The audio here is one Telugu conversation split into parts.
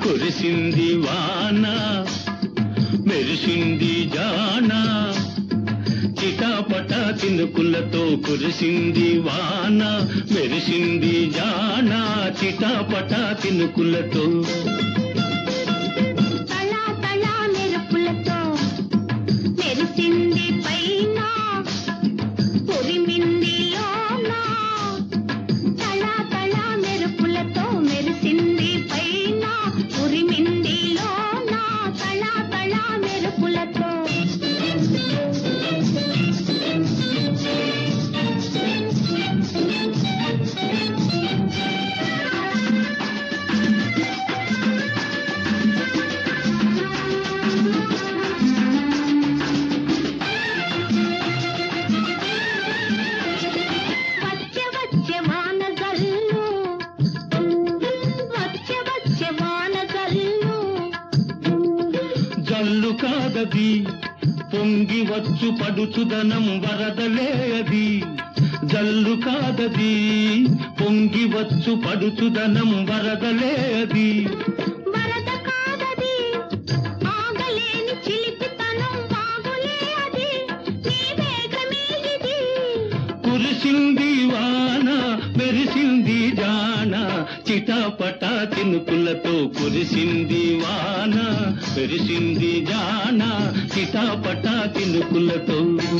కురిసింది వాన మెరిసింది జాన చిటాపట చినుకులతో కురిసింది వాన మెరిసింది జాన చిటాపట చినుకులతో తళా తళా మెరుపులతో మెరిసింది పైన ఉరిమింది లోన తళా తళా మెరుపులతో మెరిసింది పైన ఉరిమింది లోన తళా తళా మెరుపులతో వచ్చే వచ్చే వాన జల్లు వచ్చే వచ్చే వాన జల్లు జల్లు కాదది పొంగి వచ్చు పడుచుదనం వరదలే అది జల్లు కాదది పొంగి వచ్చు పడుచుదనం వరదలే అది వరద కాదది ఆగలేని చిలిపితనం వాగులే అది నీ వేగమే ఇది కురిసింది వాన మెరిసింది జాన చిటాపట చినుకులతో కురిసింది వాన మెరిసింది జాన చిటాపట చినుకులతో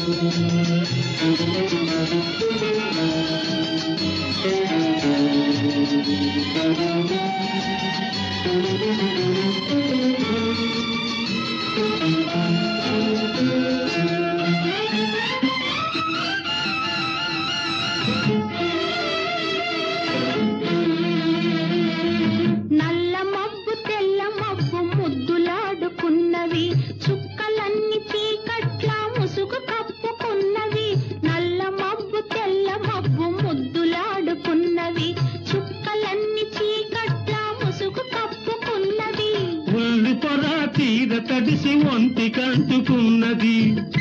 నల్ల మబ్బు తెల్ల మబ్బు ముద్దులాడుకున్నవి చుక్కలన్నీ చీకట్ల ముసుగు కప్పుకున్నవి నల్ల మబ్బు తెల్ల మబ్బు ముద్దులాడుకున్నవి చుక్కలన్నీ చీకట్ల ముసుగు కప్పుకున్నవి ఉల్లి పొర తీర తడిసి ఒంటి కంటుకున్నది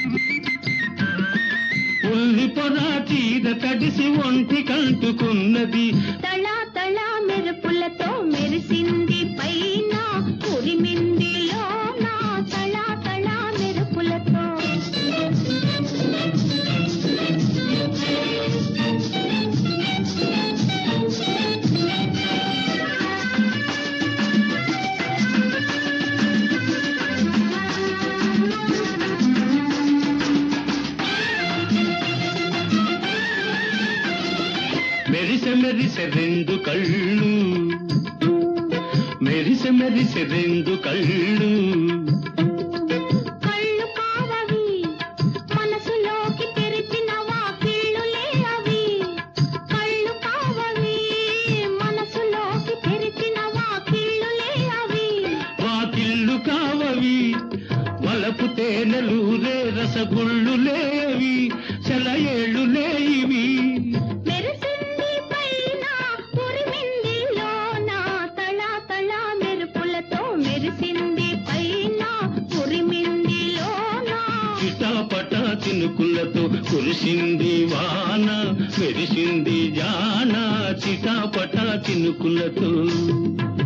ఉల్లి పొర తీర తడిసి ఒంటి కంటుకున్నది తళా తళా మెరుపులతో మెరిసింది పైన ఉరిమింది లోన తళా తళా మెరుపులతో మెరిసె మెరిసె రెండు కళ్ళు మెరిసె మెరిసె రెండు కళ్ళు కళ్ళు కావవి మనసులోకి తెరిచిన వాకిళ్ళులే అవి కళ్ళు కావవి మనసులోకి తెరిచిన వాకిళ్ళులే అవి వాకిళ్ళు కావవి వలపు తేనెలూరే రసగుళ్ళులేవి సెలయేళ్ళులే ఇవి మెరిసింది పైన ఉరిమింది లోన తళా తళా మెరుపులతో మెరిసింది పైన ఉరిమింది లోన చిటాపట చినుకులతో కురిసింది వాన మెరిసింది జాన చిటాపట చినుకులతో